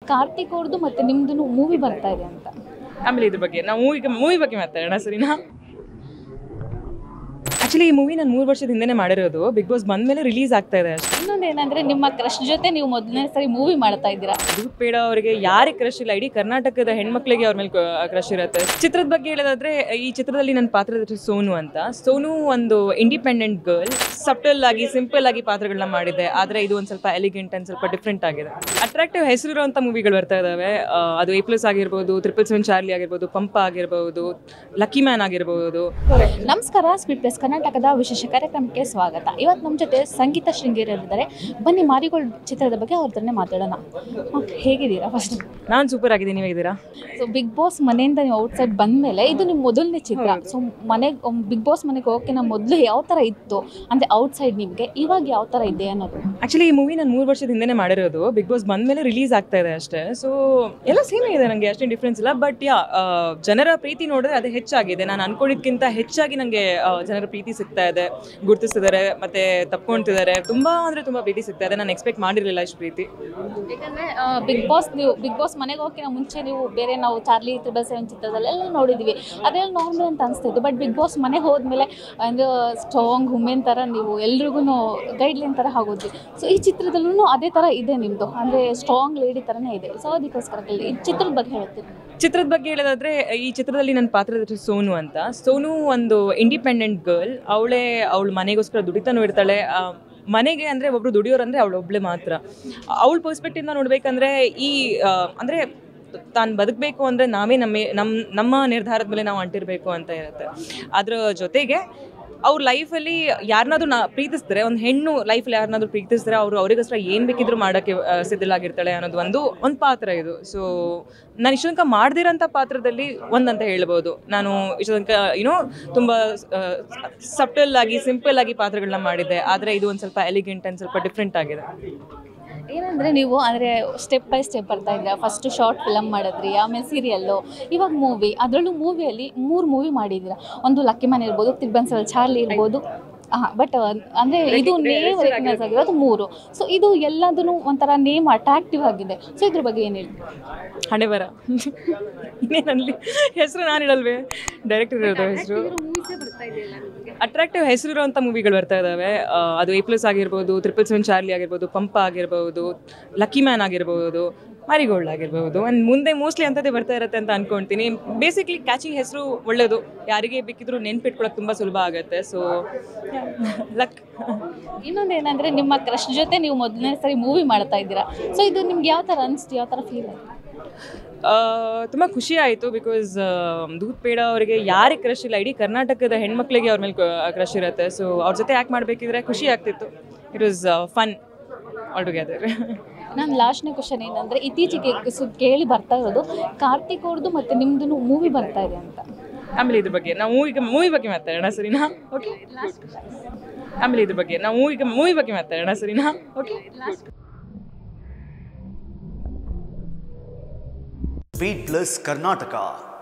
ಕಾರ್ತಿಕ್ ಅವ್ರದ್ದು ಮತ್ತು ನಿಮ್ಮದು ಮೂವಿ ಬರ್ತಾ ಇದೆ ಅಂತ ಆಮೇಲೆ ಇದ್ರ ಬಗ್ಗೆ ನಾವು ಮೂವಿ ಮೂವಿ ಬಗ್ಗೆ ಮಾತಾಡೋಣ ಸರಿನಾ ಆ್ಯಕ್ಚುಲಿ ಈ ಮೂವಿ ನಾನು ಮೂರು ವರ್ಷದ ಹಿಂದೆನೇ ಮಾಡಿರೋದು ಬಿಗ್ ಬಾಸ್ ಬಂದಮೇಲೆ ರಿಲೀಸ್ ಆಗ್ತಾ ಇದೆ ಅಷ್ಟೇ ಇನ್ನೊಂದು ಏನಂದರೆ ನಿಮ್ಮ ಕ್ರಶ್ ಜೊತೆ ನೀವು ಮೊದಲನೇ ಸರಿ ಮೂವಿ ಮಾಡ್ತಾ ಇದ್ದೀರಾ ದೂತ್ ಪೇಡ ಅವರಿಗೆ ಯಾರಿಗೆ ಕ್ರಶ್ ಇಲ್ಲ ಇಡೀ ಕರ್ನಾಟಕದ ಹೆಣ್ಮಕ್ಳಿಗೆ ಅವ್ರ ಮೇಲೆ ಕ್ರಶ್ ಇರುತ್ತೆ ಚಿತ್ರದ ಬಗ್ಗೆ ಹೇಳೋದಾದ್ರೆ ಈ ಚಿತ್ರದಲ್ಲಿ ನನ್ನ ಪಾತ್ರದ ಹೆಸರು ಸೋನು ಅಂತ ಸೋನು ಒಂದು ಇಂಡಿಪೆಂಡೆಂಟ್ ಗರ್ಲ್ ಸಬ್ಟಲ್ ಆಗಿ ಸಿಂಪಲ್ ಆಗಿ ಪಾತ್ರಗಳನ್ನ ಮಾಡಿದೆ ಆದರೆ ಇದು ಒಂದು ಸ್ವಲ್ಪ ಎಲಿಗೆಂಟ್ ಅಂಡ್ ಸ್ವಲ್ಪ ಡಿಫ್ರೆಂಟ್ ಆಗಿದೆ ಅಟ್ರಾಕ್ಟಿವ್ ಹೆಸರಿರುವಂಥ ಮೂವಿಗಳು ಬರ್ತಾ ಇದ್ದಾವೆ ಆ, ಅದು ಎ ಪ್ಲಸ್ ಆಗಿರ್ಬೋದು ಟ್ರಿಪಲ್ ಸೆವೆನ್ ಚಾರ್ಲಿ ಆಗಿರ್ಬೋದು ಪಂಪ ಆಗಿರ್ಬೋದು ಲಕ್ಕಿ ಮ್ಯಾನ್ ಆಗಿರ್ಬೋದು ನಮಸ್ಕಾರ ಸ್ಪೀಡ್ ಪ್ಲಸ್ ಕರ್ನಾಟಕದ ವಿಶೇಷ ಕಾರ್ಯಕ್ರಮಕ್ಕೆ ಸ್ವಾಗತ ಇವತ್ತು ನಮ್ಮ ಜೊತೆ ಸಂಗೀತ ಶೃಂಗೇರಿ ಅವರಿದ್ದಾರೆ ಬನ್ನಿ ಮಾರಿಗೋಲ್ಡ್ ಚಿತ್ರದ ಬಗ್ಗೆ ಅವ್ರ ಹತ್ರನೇ ಮಾತಾಡೋಣ ಹ, ಹೇಗಿದ್ದೀರಾ ಫಸ್ಟ್ ನಾನು ಸೂಪರ್ ಆಗಿದ್ದೀನಿ ನೀವಾಗಿದ್ದೀರಾ ಸೊ ಬಿಗ್ ಬಾಸ್ ಮನೆಯಿಂದ ನೀವು ಔಟ್ಸೈಡ್ ಬಂದಮೇಲೆ ಇದು ನಿಮ್ಮ ಮೊದಲನೇ ಚಿತ್ರ ಸೊ ಮನೆಗೆ ಬಿಗ್ ಬಾಸ್ ಮನೆಗೆ ಹೋಗೋಕ್ಕಿಂತ ಮೊದಲು ಯಾವ ಥರ ಇತ್ತು ಅಂದರೆ ಔಟ್ಸೈಡ್ ನಿಮಗೆ ಇವಾಗ ಯಾವ ಥರ ಇದೆ ಅನ್ನೋದು ಆ್ಯಕ್ಚುಲಿ ಈ ಮೂವಿ ನಾನು ಮೂರು ವರ್ಷದ ಹಿಂದೆನೇ ಮಾಡಿರೋದು ಬಿಗ್ ಬಾಸ್ ಬಂದಮೇಲೆ ರಿಲೀಸ್ ಆಗ್ತಾ ಇದೆ ಅಷ್ಟೇ ಸೊ ಎಲ್ಲ ಸೇಮ್ ಇದೆ ನನಗೆ ಅಷ್ಟೇನು ಡಿಫ್ರೆನ್ಸ್ ಇಲ್ಲ ಬಟ್ ಯಾ ಜನರ ಪ್ರೀತಿ ನೋಡಿದ್ರೆ ಅದು ಹೆಚ್ಚಾಗಿದೆ ನಾನು ಅನ್ಕೊಂಡಿದ್ಕಿಂತ ಹೆಚ್ಚಾಗಿ ನನಗೆ ಜನರ ಪ್ರೀತಿ ಸಿಗ್ತಾ ಇದೆ ಗುರುತಿಸ್ತಿದ್ದಾರೆ ಮತ್ತೆ ತಪ್ಕೊಳ್ತಿದ್ದಾರೆ ತುಂಬ ಅಂದರೆ ತುಂಬ ಪ್ರೀತಿ ಸಿಗ್ತಾ ಇದೆ ನಾನು ಎಕ್ಸ್ಪೆಕ್ಟ್ ಮಾಡಿರಲಿಲ್ಲ ಇಷ್ಟು ಪ್ರೀತಿ ಯಾಕಂದರೆ ಬಿಗ್ ಬಾಸ್ ನೀವು ಬಿಗ್ ಬಾಸ್ ಮನೆಗೆ ಹೋಗೋಕ್ಕಿಂತ ಮುಂಚೆ ನೀವು ಬೇರೆ ನಾವು ಚಾರ್ಲಿ ತ್ರಿಬಲ್ ಸೆವೆನ್ ಚಿತ್ರದಲ್ಲೆಲ್ಲ ನೋಡಿದ್ವಿ ಅದೆಲ್ಲ ನಾರ್ಮಲ್ ಅಂತ ಅನಿಸ್ತಿತ್ತು ಬಟ್ ಬಿಗ್ ಬಾಸ್ ಮನೆಗೆ ಹೋದ್ಮೇಲೆ ಅಂದರೆ ಸ್ಟ್ರಾಂಗ್ ವುಮೆನ್ ಥರ ನೀವು ಎಲ್ರಿಗೂ ಗೈಡ್ಲೈನ್ ಥರ ಆಗೋದ್ವಿ ಸೊ ಈ ಚಿತ್ರದಲ್ಲೂ ಅದೇ ಥರ ಇದೆ ನಿಮ್ಮದು ಅಂದರೆ ಸ್ಟ್ರಾಂಗ್ ಲೇಡಿ ಥರನೇ ಇದೆ ಸೊ ಅದಕ್ಕೋಸ್ಕರ ಈ ಚಿತ್ರದ ಬಗ್ಗೆ ಹೇಳ್ತೀನಿ ಚಿತ್ರದ ಬಗ್ಗೆ ಹೇಳೋದಾದ್ರೆ ಈ ಚಿತ್ರದಲ್ಲಿ ನನ್ನ ಪಾತ್ರದ ಹೆಸರು ಸೋನು ಅಂತ ಸೋನು ಒಂದು ಇಂಡಿಪೆಂಡೆಂಟ್ ಗರ್ಲ್ ಅವಳೇ ಅವಳು ಮನೆಗೋಸ್ಕರ ದುಡಿತಾನೂ ಇರ್ತಾಳೆ ಆ, ಮನೆಗೆ ಅಂದರೆ ಒಬ್ರು ದುಡಿಯೋರು ಅಂದರೆ ಅವಳು ಒಬ್ಳೆ ಮಾತ್ರ ಅವಳ ಪರ್ಸ್ಪೆಕ್ಟಿವ್ನ ನೋಡ್ಬೇಕಂದ್ರೆ ಈ ಆ, ಅಂದರೆ ತಾನು ಬದುಕಬೇಕು ಅಂದರೆ ನಾವೇ ನಮ್ಮ ನಮ್ಮ ನಮ್ಮ ನಿರ್ಧಾರದ ಮೇಲೆ ನಾವು ಅಂಟಿರಬೇಕು ಅಂತ ಇರುತ್ತೆ ಅದ್ರ ಜೊತೆಗೆ ಅವ್ರ ಲೈಫಲ್ಲಿ ಯಾರನ್ನಾದ್ರೂ ನಾ ಪ್ರೀತಿಸಿದ್ರೆ ಒಂದು ಹೆಣ್ಣು ಲೈಫಲ್ಲಿ ಯಾರನ್ನಾದ್ರೂ ಪ್ರೀತಿಸಿದ್ರೆ ಅವರು ಅವರಿಗೋಸ್ಕರ ಏನು ಬೇಕಿದ್ರೂ ಮಾಡೋಕ್ಕೆ ಆ, ಸಿದ್ಧಳಾಗಿರ್ತಾಳೆ ಅನ್ನೋದು ಒಂದು ಒಂದು ಪಾತ್ರ ಇದು ಸೊ ನಾನು ಇಷ್ಟು ತನಕ ಮಾಡ್ದಿರೋಂಥ ಪಾತ್ರದಲ್ಲಿ ಒಂದಂತ ಹೇಳ್ಬೋದು ನಾನು ಇಷ್ಟು ತನಕ ಏನೋ ತುಂಬ ಸಬ್ಟಲ್ ಆಗಿ ಸಿಂಪಲ್ ಆಗಿ ಪಾತ್ರಗಳನ್ನ ಮಾಡಿದ್ದೆ ಆದರೆ ಇದು ಒಂದು ಸ್ವಲ್ಪ ಎಲಿಗೆಂಟ್ ಆ್ಯಂಡ್ ಸ್ವಲ್ಪ ಡಿಫ್ರೆಂಟ್ ಆಗಿದೆ ಏನಂದರೆ ನೀವು ಅಂದರೆ ಸ್ಟೆಪ್ ಬೈ ಸ್ಟೆಪ್ ಬರ್ತಾ ಇದ್ದೀರಾ ಫಸ್ಟು ಶಾರ್ಟ್ ಫಿಲಮ್ ಮಾಡಿದ್ರಿ ಆಮೇಲೆ ಸೀರಿಯಲ್ಲು ಇವಾಗ ಮೂವಿ ಅದರಲ್ಲೂ ಮೂವಿಯಲ್ಲಿ ಮೂರು ಮೂವಿ ಮಾಡಿದ್ದೀರಾ ಒಂದು ಲಕ್ಕಿ ಮ್ಯಾನ್ ಇರ್ಬೋದು ತಿರ್ಬನ್ಸಲ್ ಚಾರ್ಲಿ ಇರ್ಬೋದು ಹಾಂ ಬಟ್ ಅಂದರೆ ಇದು ನೇಮ್ ರೆಕಗ್ನೈಸ್ ಆಗಿರೋದು ಮೂರು ಸೊ ಇದು ಎಲ್ಲದೂ ಒಂಥರ ನೇಮ್ ಅಟ್ರಾಕ್ಟಿವ್ ಆಗಿದೆ ಸೊ ಇದ್ರ ಬಗ್ಗೆ ಏನು ಹೇಳಿ ಹಣೆ ಬರ ಇನ್ನೇನಲ್ಲಿ ಹೆಸರು ನಾನು ಇಡಲ್ವೇ ಡೈರೆಕ್ಟರ್ ಇರೋದು ಹೆಸರು ಅಟ್ರಾಕ್ಟಿವ್ ಹೆಸರಿರುವಂಥ ಮೂವಿಗಳು ಬರ್ತಾ ಇದ್ದಾವೆ ಆ, ಅದು ಎ ಪ್ಲಸ್ ಆಗಿರ್ಬೋದು ಟ್ರಿಪಲ್ ಸೆವೆನ್ ಚಾರ್ಲಿ ಆಗಿರ್ಬೋದು ಪಂಪ ಆಗಿರ್ಬೋದು ಲಕ್ಕಿ ಮ್ಯಾನ್ ಆಗಿರ್ಬೋದು ಮಾರಿಗೋಲ್ಡ್ ಆಗಿರ್ಬೋದು ಆ್ಯಂಡ್ ಮುಂದೆ ಮೋಸ್ಟ್ಲಿ ಅಂಥದ್ದೇ ಬರ್ತಾ ಇರುತ್ತೆ ಅಂತ ಅನ್ಕೊಳ್ತೀನಿ ಬೇಸಿಕ್ಲಿ ಕ್ಯಾಚಿಂಗ್ ಹೆಸರು ಒಳ್ಳೆಯದು ಯಾರಿಗೆ ಬೇಕಿದ್ರೂ ನೆನ್ಪಿಟ್ಕೊಳಕ್ಕೆ ತುಂಬ ಸುಲಭ ಆಗುತ್ತೆ ಸೊ ಲಕ್ ಇನ್ನೊಂದು ಏನಂದರೆ ನಿಮ್ಮ ಕ್ರಶ್ ಜೊತೆ ನೀವು ಮೊದಲನೇ ಸರಿ ಮೂವಿ ಮಾಡ್ತಾ ಇದ್ದೀರಾ ಸೊ ಇದು ನಿಮ್ಗೆ ಯಾವ ಥರ ಅನಿಸ್ತು ಯಾವ ಥರ ಫೀಲ್ ಆಯ್ತು ತುಂಬ ಖುಷಿ ಆಯಿತು ಬಿಕಾಸ್ ದೂತ್ ಪೇಡ ಅವರಿಗೆ ಯಾರಿಗೆ ಕ್ರಶ್ ಇಲ್ಲ ಇಡೀ ಕರ್ನಾಟಕದ ಹೆಣ್ಮಕ್ಳಿಗೆ ಅವ್ರ ಮೇಲೆ ಕ್ರಶ್ ಇರುತ್ತೆ ಸೊ ಅವ್ರ ಜೊತೆ ಯಾಕೆ ಮಾಡಬೇಕಿದ್ರೆ ಖುಷಿ ಆಗ್ತಿತ್ತು it was fun all together ನಾನು ಲಾಸ್ಟ್ನೇ ಕ್ವಶನ್ ಏನಂದರೆ ಇತ್ತೀಚೆಗೆ ಸು- ಕೇಳಿ ಬರ್ತಾ ಇರೋದು ಕಾರ್ತಿಕ್ ಅವ್ರದ್ದು ಮತ್ತು ನಿಮ್ಮದು ಮೂವಿ ಬರ್ತಾ ಇದೆ ಅಂತ ಆಮೇಲೆ ಇದ್ರ ಬಗ್ಗೆ ನಾವು ಮೂವಿ ಮೂವಿ ಬಗ್ಗೆ ಮಾತಾಡೋಣ ಸರಿನಾ ಓಕೆ ಆಮೇಲೆ ಇದ್ರ ಬಗ್ಗೆ ನಾವು ಮೂವಿ ಮೂವಿ ಬಗ್ಗೆ ಮಾತಾಡೋಣ ಸರಿನಾ ಓಕೆ ಸ್ಪೀಡ್ ಪ್ಲಸ್ ಕರ್ನಾಟಕ